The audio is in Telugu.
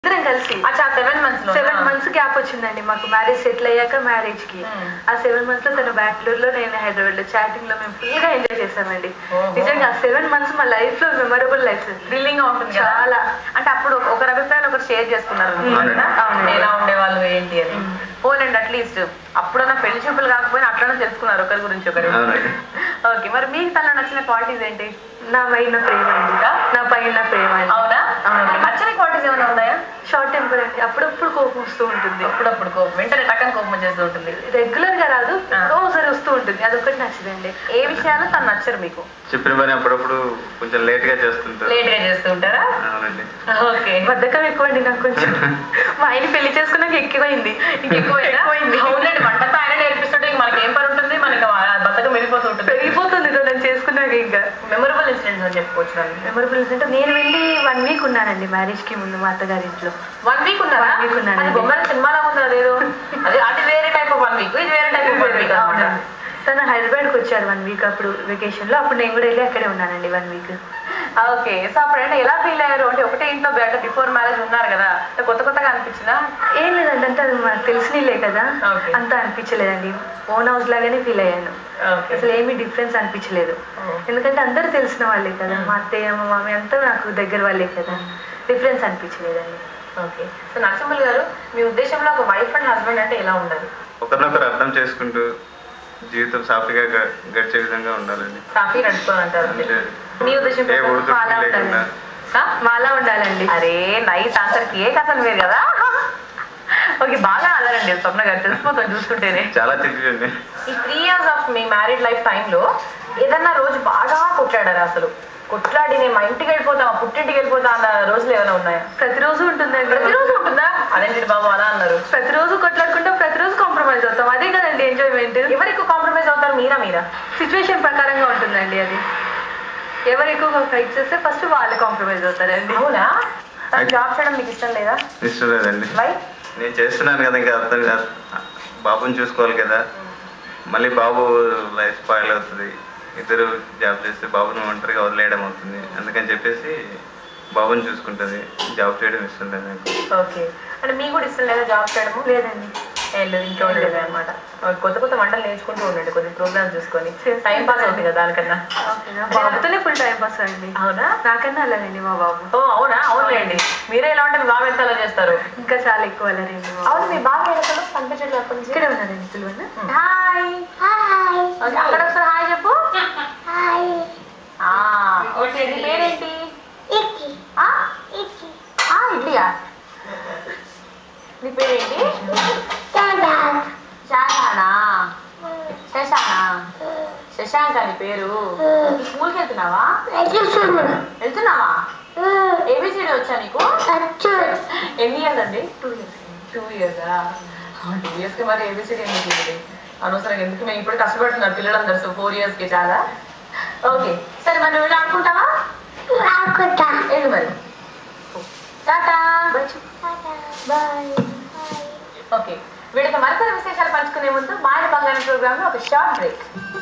ఇద్దరం కలిసి అచ్చా సెవెన్ మంత్స్ లో సెవెన్ మంత్స్ గ్యాప్ వచ్చిందండి మాకు మ్యారేజ్ సెటిల్ అయ్యాక మ్యారేజ్ కి Hmm. ఆ సెవెన్ మంత్స్ లో తను బెంగళూరులో నేను హైదరాబాద్ లో చాటింగ్ లో మేము ఫుల్ గా ఎంజాయ్ చేసామండి ఓహో. నిజంగా సెవెన్ మంత్స్ మా లైఫ్ లో మెమరబుల్ లైఫ్ థ్రిల్లింగ్ గా ఉంటుంది కదా చాలా. అంటే అప్పుడు ఒకరి అభిప్రాయాలు ఒకరు షేర్ చేసుకున్నారు అవునండి. కదా? అవునండి. ఎలా ఉండేవాళ్ళు ఏంటి అని మ్మ్. పోలండి అట్లీస్ట్ అప్పుడన్నా పెళ్లి చూపులు కాకపోయినా అట్లనే తెలుసుకున్నారు ఒకరి గురించి ఒకరు అవునండి ఓకే మరి మీకు తనలో నచ్చిన క్వాలిటీస్ ఏంటి నా పైన ప్రేమ అండి నా పైన ప్రేమ అండి అవునా అవునండి. నచ్చని క్వాలిటీస్ ఏమైనా ఉన్నాయా షార్ట్ టెంపర్ అండి అప్పుడప్పుడు కోపం వస్తూ ఉంటుంది అప్పుడప్పుడు కోపం వెంటనే టక్కన కోపం చేస్తూ ఉంటుంది రెగ్యులర్ గా రాదు ఆ. ఒకసారి వస్తూ ఉంటుంది అదొకటి నచ్చదండి ఏ విషయాలు తను నచ్చరు మీకు చెప్పిన పని అప్పుడప్పుడు కొంచెం లేట్ గా చేస్తుంటారు లేట్ గా చేస్తూ ఉంటారా అవునండి ఓకే బద్ధకం ఎక్కువండి నాకు కొంచెం మా ఆయన పెళ్లి చేసుకున్నాక ఎక్కువైంది ఎక్కువైందా? ఎక్కువైంది అవునండి వంటతో ఆయన నేర్పిస్తుంటే ఇంక మనకి ఏం పని ఉంటుంది మనకి ఆ బతకం వెళ్ళిపోతూ ఉంటుంది పెరిగిపోతుంది తనని చేసుకున్నాక ఇంకా మెమొరబుల్ ఇన్సిడెంట్స్ అని చెప్పుకోవచ్చు దాన్ని మెమరబుల్ అంటే నేను వెళ్ళి వన్ వీక్ ఉన్నానండి మ్యారేజ్ కి ముందు మా అత్తగారి ఇంట్లో వన్ వీక్ ఉన్నారా One week ఉన్నానండి. అది బొమ్మల సినిమాలో ఉంది అదేదో అదే అది వేరే టైప్ ఆఫ్ వన్ వీక్ ఇది వేరే టైప్ ఆఫ్ వన్ వీక్ అనమాట అవునండి. తను హైదరాబాద్కి వచ్చారు వన్ వీక్ అప్పుడు వెకేషన్ లో అప్పుడు నేను కూడా వెళ్ళి అక్కడే ఉన్నానండి వన్ వీక్ ఓకే సో అప్పుడు అంటే ఎలా ఫీల్ అయ్యారు అంటే ఒకటే ఇంట్లో అంటే బిఫోర్ మ్యారేజ్ ఉన్నారు కదా అంటే కొత్త కొత్తగా అనిపించిందా ఏం లేదండి అంటే అది మనకు తెలిసినలే కదా Okay. అంత అనిపించలేదండి ఓన్ హౌస్ లాగానే ఫీల్ అయ్యాను ఓకే అసలు ఏమీ డిఫరెన్స్ అనిపించలేదు Oh. ఎందుకంటే అందరూ తెలిసిన వాళ్ళే కదా మా అత్తయ్య మా మామయ్య అంతా నాకు దగ్గర వాళ్ళే కదా డిఫరెన్స్ అనిపించలేదండి ఓకే సో నరసింహులు గారు మీ ఉద్దేశంలో ఒక వైఫ్ అండ్ హస్బెండ్ అంటే ఎలా ఉండాలి ఒకరినొకరు అర్థం చేసుకుంటూ జీవితం సాఫీగా గ- గడిచే విధంగా ఉండాలండి సాఫీ నడుచుకోవాలి అంటారు అంతే. మీ ఉద్దేశం ఏ ప్రకారం ఒడిదుడుకులు అలా లేకుండా ఉండాలి. ఆ? మాలా ఉండాలండి అరే నైస్ ఆన్సర్ కేక్ అసలు మీరు కదా ఓకే బాగా అలరండి స్వప్న గారు తెలిసిపోతుంది చూసుకుంటేనే చాలా తెలియదండి ఈ త్రీ ఇయర్స్ ఆఫ్ మీ మ్యారీడ్ లైఫ్ టైంలో ఏదన్నా రోజు బాగా కొట్లాడారా అసలు కొట్లాడి నేను మా ఇంటికి వెళ్ళిపోతా మా పుట్టింటికి వెళ్ళిపోతా అన్న రోజులు ఏమైనా ఉన్నాయా ప్రతిరోజు ఉంటుందండి ప్రతిరోజు ఉంటుందా అదేంటి బాబు అలా అన్నారు ప్రతిరోజు కొట్లాడుకుంటాం ప్రతిరోజు కాంప్రమైజ్ అవుతాం అదే కదండి ఎంజాయ్మెంట్ ఎవరు ఎక్కువ కాంప్రమైజ్ అవుతారు మీరా మీరా సిచ్యువేషన్ ప్రకారంగా ఉంటుందండి అది ఎవరు ఎక్కువగా ఫైట్ చేస్తే ఫస్ట్ వాళ్ళు కాంప్రమైజ్ అవుతారండి అవునా తను జాబ్ చేయడం మీకు ఇష్టం లేదా ఇష్టం లేదండి వై నేను చేస్తున్నాను కదా ఇంకా అర్థం కాదు బాబుని చూసుకోవాలి కదా మళ్ళీ బాబు లైఫ్ స్పాయిల్ అవుతుంది ఇద్దరు జాబ్ చేస్తే బాబుని ఒంటరిగా వదిలేయడం అవుతుంది అందుకని చెప్పేసి బాబుని చూసుకుంటుంది జాబ్ చేయడం ఇష్టం లేదు నాకు ఓకే అంటే మీకు కూడా ఇష్టం లేదా జాబ్ చేయడము లేదండి ఏం లేదు ఇంట్లో ఉండలేదు అనమాట కొత్త కొత్త వంటలు నేర్చుకుంటూ ఉండండి కొద్ది ప్రోగ్రామ్స్ చూసుకొని చేస్తాను. టైం పాస్ అవుతుంది కదా దానికన్నా ఓకేనా బాబుతోనే ఫుల్ టైం పాస్ అండి అవునా నాకన్నా అలాగండి మా బాబు ఓ అవునా అవునులేండి మీరే ఎలా ఉంటే మీ బాబు ఎంత అలా చేస్తారు ఇంకా చాలా ఎక్కువ అలరండి మా అవును బాబు మీ బాబు ఎక్కడ కనిపించట్లేదు అప్పటి నుంచి ఇక్కడే ఉన్నారండి పిలువన్న హాయ్ హాయ్ ఓకే, అక్కడ ఒకసారి హాయ్ చెప్పు హాయ్ ఆ, ఓకే నీ పేరేంటి ఇకి ఆ? ఇకి ఆ, ఇడ్లీయా నీ పేరేంటి టాటా శాఖానా శశానా శశాంక్ అని పేరు ఈ స్కూల్కి వెళ్తున్నావా నచ్చుసును వెళ్తున్నావా ఏబిసిడి వచ్చా నీకు అచ్చు ఎన్ని ఇయర్స్ అండి టూ ఇయర్స్ టూ ఇయర్సా టూ ఇయర్స్కి మరి ఏబిసిడి ఎందుకు ఇది అనవసరంగా ఎందుకు మేము ఇప్పుడు కష్టపడుతున్నారు పిల్లలందరూ సో ఫోర్ ఇయర్స్కి చాలా ఓకే సరే మరి నువ్వు వెళ్ళి ఆడుకుంటావా ఆకుతా వెళ్ళు మరి tata tata bye bye okay వీడికి మరికొన్ని విశేషాలు పంచుకునే ముందు మాయన బంగారం ప్రోగ్రామ్లో ఒక షార్ట్ బ్రేక్